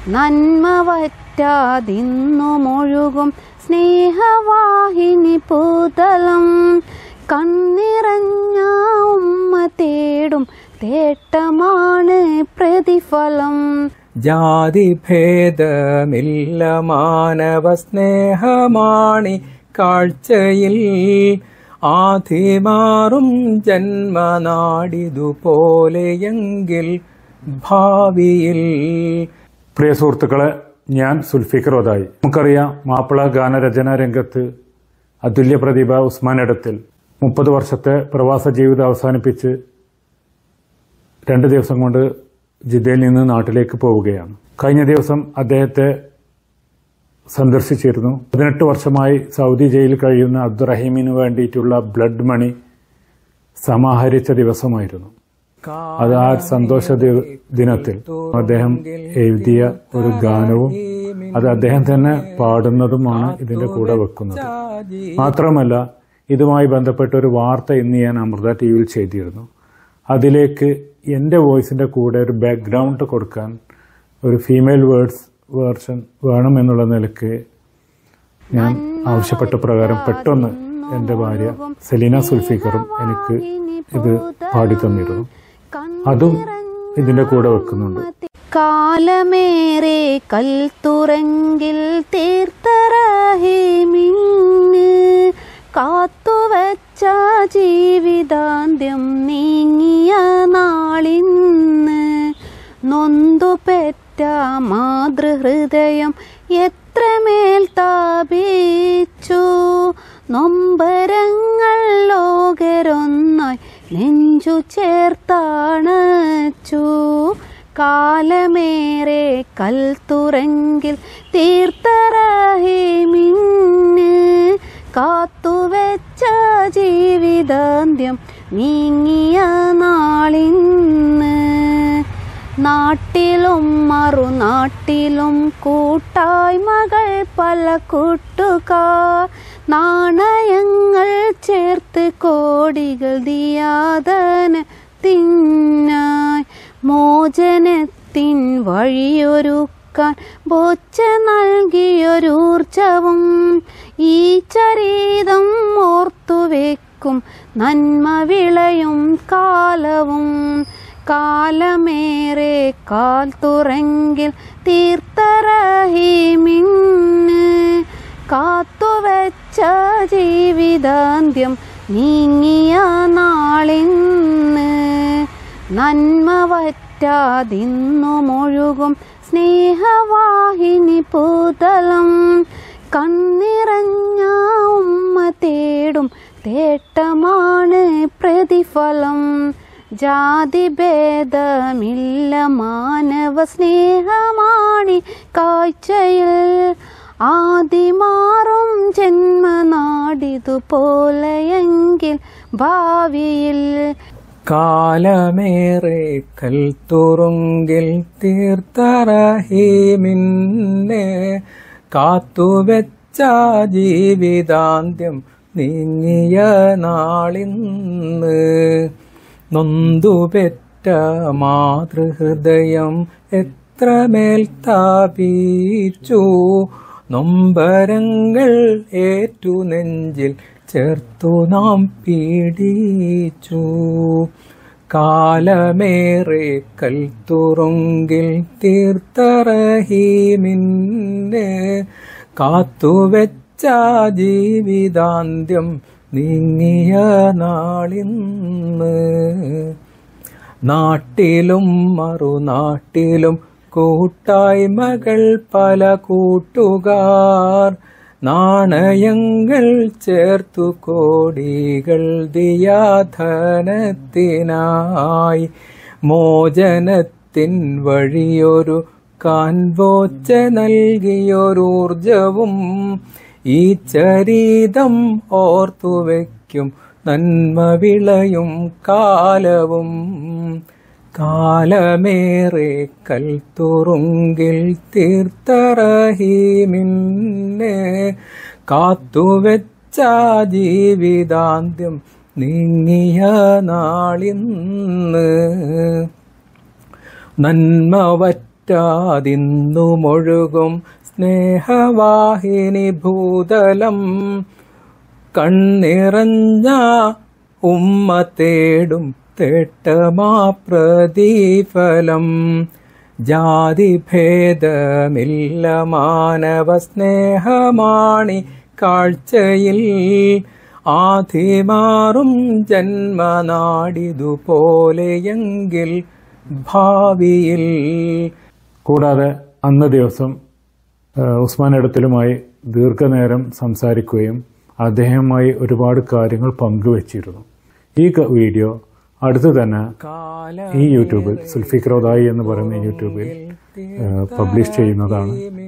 നന്മ വറ്റാതിന്നു മുഴുകും സ്നേഹവാഹിനി പൂതലം കണ്ണിറഞ്ഞ ഉമ്മ തേടും തേട്ടമാണ് പ്രതിഫലം ജാതി ഭേദമില്ല മാനവ സ്നേഹമാണി കാഴ്ചയിൽ ആധിമാറും ജന്മനാടിതുപോലെയെങ്കിൽ ഭാവിയിൽ പ്രിയ സുഹൃത്തുക്കളെ ഞാൻ സുൽഫിക്കർ ഒതായി നമുക്കറിയാം മാപ്പിള ഗാനരചനാ രംഗത്ത് അതുല്യ പ്രതിഭ ഉസ്മാൻ ഇടത്തിൽ മുപ്പത് വർഷത്തെ പ്രവാസ ജീവിതം അവസാനിപ്പിച്ച് രണ്ട് ദിവസം കൊണ്ട് ജിദ്ദയിൽ നിന്ന് നാട്ടിലേക്ക് പോവുകയാണ് കഴിഞ്ഞ ദിവസം അദ്ദേഹത്തെ സന്ദർശിച്ചിരുന്നു പതിനെട്ട് വർഷമായി സൗദി ജയിലിൽ കഴിയുന്ന അബ്ദുറഹീമിന് വേണ്ടിയിട്ടുള്ള ബ്ലഡ് മണി സമാഹരിച്ച ദിവസമായിരുന്നു അത് ആ സന്തോഷ ദി- ദിനത്തിൽ അദ്ദേഹം എഴുതിയ ഒരു ഗാനവും അത് അദ്ദേഹം തന്നെ പാടുന്നതുമാണ് ഇതിന്റെ കൂടെ വെക്കുന്നത് മാത്രമല്ല ഇതുമായി ബന്ധപ്പെട്ട ഒരു വാർത്ത ഇന്ന് ഞാൻ അമൃത ടി വിയിൽ ചെയ്തിരുന്നു അതിലേക്ക് എൻ്റെ വോയിസിന്റെ കൂടെ ഒരു ബാക്ക്ഗ്രൗണ്ട് കൊടുക്കാൻ ഒരു ഫീമെയിൽ വേർഡ്സ് വേർഷൻ വേണം എന്നുള്ള നിലക്ക് ഞാൻ ആവശ്യപ്പെട്ട പ്രകാരം പെട്ടെന്ന് എൻ്റെ ഭാര്യ സെലീന സുൽഫിക്കറും എനിക്ക് ഇത് പാടിത്തന്നിരുന്നു അതും ഇതിന്റെ കൂടെ വെക്കുന്നുണ്ട് കാലമേറെ കൽത്തുറങ്കിൽ തീർത്തറഹിമിന്ന് കാത്തുവച്ച ജീവിതാന്ത്യം നീങ്ങിയ നാളിന്ന് നൊന്തുപെറ്റ മാതൃഹൃദയം എത്രമേൽ താപിച്ചു നൊമ്പരങ്ങൾ ലോകരൊന്നായി നെഞ്ചു ചേർത്താണച്ചു കാലമേറെ കൽത്തുറങ്കിൽ തീർത്തറഹിമിന്ന് കാത്തുവെച്ച ജീവിതാന്ത്യം നീങ്ങിയ നാളിന്ന് നാട്ടിലും മറുനാട്ടിലും കൂട്ടായ്മകൾ പല കൂട്ടുകാർ നാണയങ്ങൾ ചേർത്ത് കോടികൾ ദിയാതന തിന്നായി മോചനത്തിൻ വഴിയൊരുക്കാൻ ബോച്ച നൽകിയൊരൂർജവും ഈ ചരിതം ഓർത്തുവെക്കും നന്മ വിളയും കാലവും കാലമേറെ കാൽ തുറങ്കിൽ തീർത്തറഹിമിന്ന് കാത്തുവച്ച ജീവിതാന്ത്യം നീങ്ങിയ നാളിന്ന് നന്മ വറ്റാതിന്നു മുഴുകും സ്നേഹവാഹിനി പൂതലം കണ്ണിറഞ്ഞ ഉമ്മ തേടും തേട്ടമാണ് പ്രതിഫലം ജാതി ഭേദമില്ല മാനവ സ്നേഹമാണി കാഴ്ചയിൽ ആദിമാറും ജന്മനാടിതുപോലെയെങ്കിൽ ഭാവിയിൽ കാലമേറെ കൽത്തുറുങ്കിൽ തീർത്തറഹീമിന്നെ കാത്തുവെച്ച ജീവിതാന്ത്യം നീങ്ങിയ നാളിന്ന് നൊന്തുപെറ്റ മാതൃഹൃദയം എത്രമേൽ താപിച്ചു നൊമ്പരങ്ങൾ ഏറ്റു നെഞ്ചിൽ ചേർത്തു നാം പീഡിച്ചു കാലമേറെ കൽത്തുറുങ്കിൽ തീർത്തറഹീമിന്നെ കാത്തുവെച്ച ജീവിതാന്ത്യം നീങ്ങിയ നാളിന്ന് നാട്ടിലും മറുനാട്ടിലും കൂട്ടായ്മകൾ പല കൂട്ടുകാർ നാണയങ്ങൾ ചേർത്തു കോടികൾ ദിയാധനത്തിനായി മോചനത്തിൻ വഴിയൊരു കാൻവോച്ച നൽകിയൊരൂർജവും ഈ ചരിതം ഓർത്തുവെക്കും നന്മ വിളയും കാലവും കാലമേറെ കൽത്തുറുങ്കിൽ തീർത്തറഹീമിന്നെ കാത്തുവെച്ച ജീവിതാന്ത്യം നീങ്ങിയ നാളിന്ന് നന്മ വറ്റ വറ്റാതിന്നു മൊഴുകും സ്നേഹവാഹിനി ഭൂതലം കണ്ണിറഞ്ഞ ഉമ്മ തേടും തേട്ടമാ പ്രതിഫലം ജാതിഭേദമില്ല മാനവ സ്നേഹമാണി കാഴ്ചയിൽ ആധിമാറും ജന്മനാടിതുപോലെയെങ്കിൽ ഭാവിയിൽ കൂടാതെ അന്ന് ദിവസം ആ, ഉസ്മാൻ ഇടത്തിലുമായി ദീർഘനേരം സംസാരിക്കുകയും അദ്ദേഹവുമായി ഒരുപാട് കാര്യങ്ങൾ പങ്കുവച്ചിരുന്നു ഈ ക- വീഡിയോ അടുത്ത് തന്നെ ഈ യൂട്യൂബിൽ സുൽഫിക്രോദായി എന്ന് പറയുന്ന യൂട്യൂബിൽ ആ, പബ്ലിഷ് ചെയ്യുന്നതാണ്